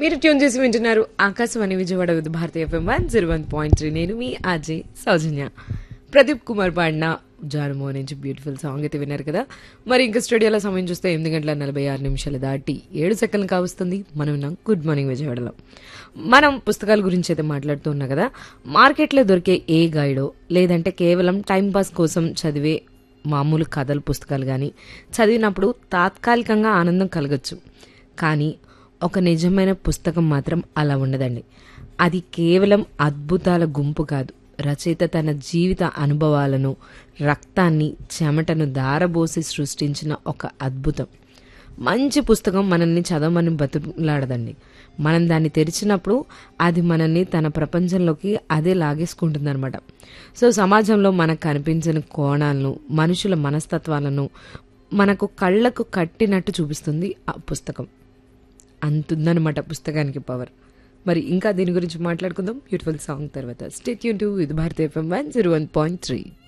మీరు ట్యూన్ చేసి వింటున్నారు Akashvani Vijayawada Vividh Bharati FM one zero one point three నేను మీ అజయ్ సౌజన్య ప్రదీప్ కుమార్ పాడిన జానుమో నుంచి బ్యూటిఫుల్ సాంగ్ అయితే విన్నారు కదా మరి ఇంకా స్టూడియోలో సమయం చూస్తే ఎనిమిది గంటల నలభై ఆరు నిమిషాలు దాటి ఏడు సెకండ్లు కావస్తుంది మనం ఉన్నాం గుడ్ మార్నింగ్ విజయవాడలో మనం పుస్తకాల గురించి అయితే మాట్లాడుతున్నాం కదా మార్కెట్లో దొరికే ఏ గైడో లేదంటే కేవలం టైంపాస్ కోసం చదివే మామూలు కథల పుస్తకాలు కానీ చదివినప్పుడు తాత్కాలికంగా ఆనందం కలగచ్చు కానీ ఒక నిజమైన పుస్తకం మాత్రం అలా ఉండదండి అది కేవలం అద్భుతాల గుంపు కాదు రచయిత తన జీవిత అనుభవాలను రక్తాన్ని చెమటను దారబోసి సృష్టించిన ఒక అద్భుతం మంచి పుస్తకం మనల్ని చదవమని బతులాడదండి మనం దాన్ని తెరిచినప్పుడు అది మనల్ని తన ప్రపంచంలోకి అదే లాగేసుకుంటుంది అనమాట సో సమాజంలో మనకు కనిపించిన కోణాలను మనుషుల మనస్తత్వాలను మనకు కళ్ళకు కట్టినట్టు చూపిస్తుంది ఆ పుస్తకం అంతుందన్నమాట పుస్తకానికి పవర్ మరి ఇంకా దీని గురించి మాట్లాడుకుందాం బ్యూటిఫుల్ సాంగ్ తర్వాత స్టేట్ యూన్ to Vividh Bharati FM one zero one point three